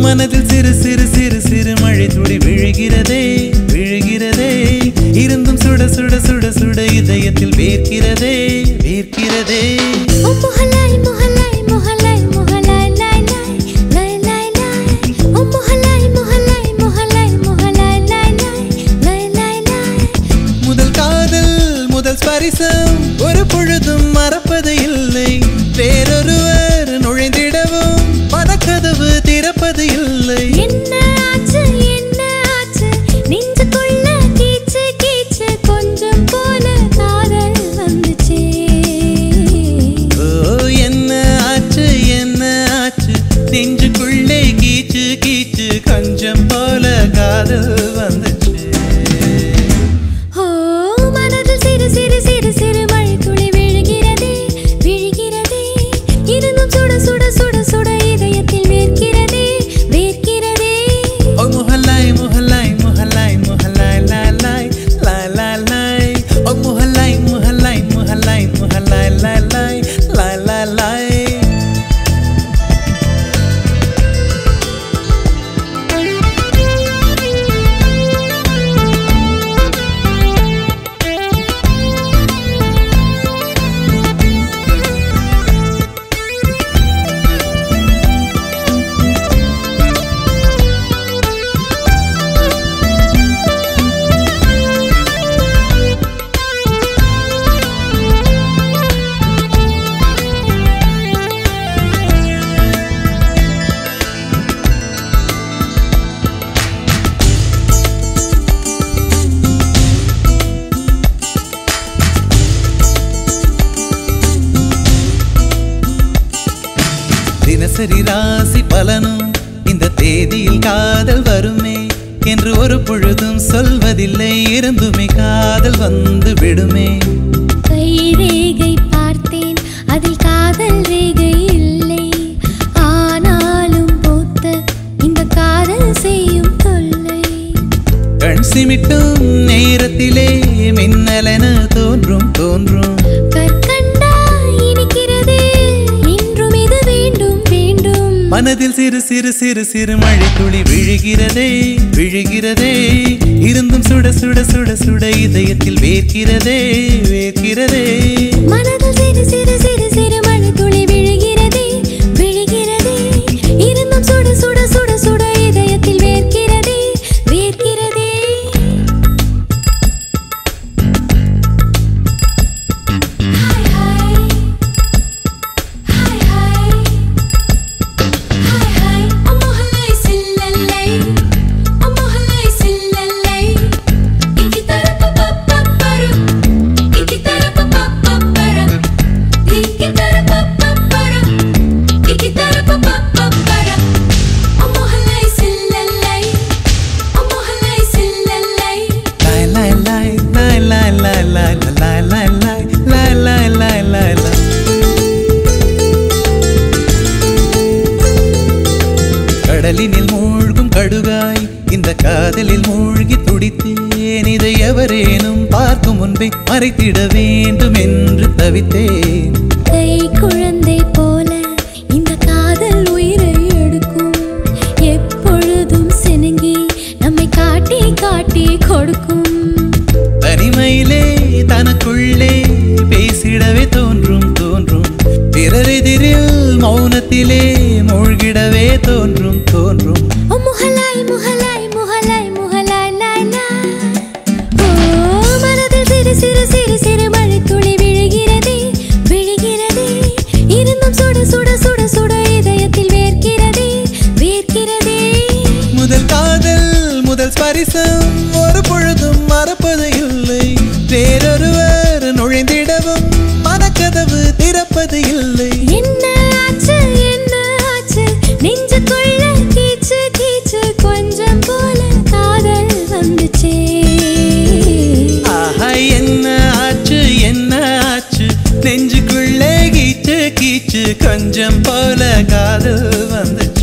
மனதில் சிறு சிறு சிறு சிறு மழை துளி விழுகிறதே விழுகிறதே இருந்தும் சுட சுட சுட சுட இதயத்தில் வேர்க்கிறதே வேர்க்கிறதே ஓ முஹலாய் முஹலாய் முஹலாய் முஹலாய் லாய் லாய் லாய் லாய் லாய் ஓ முஹலாய் முஹலாய் முஹலாய் முஹலாய் லாய் லாய் லாய் லாய் லாய் முதல் காதல் முதல் ஸ்பரிசம் ஒரு பொழுதும் மறப்பது இல்லை வேறொருவர் நுழைந்திடவும் மனக்கதவு திறப்பது இல்லை என்ன ஆச்சு என்ன ஆச்சு நெஞ்சுக்குள்ள கீச்சு கீச்சு கொஞ்சம் போல காதல் வந்துச்சே ஓ என்ன ஆச்சு என்ன ஆச்சு நெஞ்சுக்குள்ளே கீச்சு கீச்சு கொஞ்சம் போல காதல் வந்துச்சு ஓ மனதில் சிறு சிறு சிறு சிறு மழை துளி விழுகிறதே விழுகிறதே இருந்தும் சுட சுட சுட சுட இதயத்தில் வேர்க்கிறதே வேர்க்கிறதே ஓ முஹல்லாய் முஹல்லாய் முஹல்லாய் முஹல்லாய் லாய் லாய் லாய் லாய் லாய் ஓ முஹல்லாய் முஹல்லாய் முஹல்லாய் முஹல்லாய் லாய் லாய் லாய் லாய் லாய் தினசரி ராசி பலனும் இந்த தேதியில் காதல் வருமே என்று ஒரு பொழுதும் சொல்வதில்லை இருந்துமே காதல் வந்து விடுமே கை ரேகை பார்த்தேன் அதில் காதல் ரேகை இல்லை ஆனாலும் போத்த இந்த காதல் செய்யும் தொல்லை கண் சிமிட்டும் நேரத்திலே மின்னலென தோன்றும் தோன்றும் கற்கண்டா இனிக்கிறதே இன்றும் இது வேண்டும் வேண்டும் மனதில் சிறு சிறு சிறு சிறு மழை துளி விழுகிறதே விழுகிறதே இருந்தும் சுட சுட சுட சுட இதயத்தில் வேர்க்கிறதே வேர்க்கிறதே மனதில் சிறு சிறு சிறு சிறு மழை துளி விழுகிறதே விழுகிறதே இருந்தும் சுட சுட சுட சுட இதயத்தில் வேர்க்கிறதே வேர்க்கிறதே ஹாய் ஹாய் ஹாய் ஹாய் ஹாய் ஹாய் அம்மஹலை சில்லல்லை அம்மஹலை சில்லல்லை இக்கி தரப்பப்பப்பரு இக்கி தரப்பப்பப்பரு இக்கி தரப்பப்பப்பரு இக்கி தரப்பப்பப்பரு அம்மஹலை சில்லல்லை அம்மஹலை சில்லல்லை லாய் லாய் லாய் லாய் லாய் லாய் லாய் லாய் லாய் லாய் லாய் லாய் லாய் லாய் கடலினில் மூழ்கும் கடுகாய் இந்த காதலில் மூழ்கி துடித்தேன் இதை எவரேனும் பார்க்கும் முன்பே மறைத்திட வேண்டும் என்று தவித்தேன் கை குழந்தை போல இந்த காதல் உயிரை எடுக்கும் எப்பொழுதும் சினுங்கி நம்மை காட்டி காட்டி கொடுக்கும் தனிமையிலே தனக்குள்ளே பேசிடவே தோன்றும் தோன்றும் பிறரெதிரில் மௌனத்திலே மூழ்கிடவே தோன்றும் தோன்றும் ஓ முஹலாய் முஹலாய் முஹலாய் முஹலாய் லாய் லாய் ஓ மனதில் சிறு சிறு சிறு சிறு மழை துளி விழுகிறதே விழுகிறதே இருந்தும் சுட சுட சுட சுட இதயத்தில் வேர்க்கிறதே வேர்க்கிறதே முதல் காதல் முதல் ஸ்பரிசம் ஒரு பொழுதும் மறப்பது இல்லை வேறொருவர் நுழைந்திடவும் மனக்கதவு திறப்பது இல்லை என்ன ஆச்சு என்ன ஆச்சு நெஞ்சுக்குள்ள கீச்சு கீச்சு கொஞ்சம் போல காதல் வந்துச்சே ஆஹா என்ன ஆச்சு என்ன ஆச்சு நெஞ்சுக்குள்ளே கீச்சு கீச்சு கொஞ்சம் போல காதல் வந்துச்சு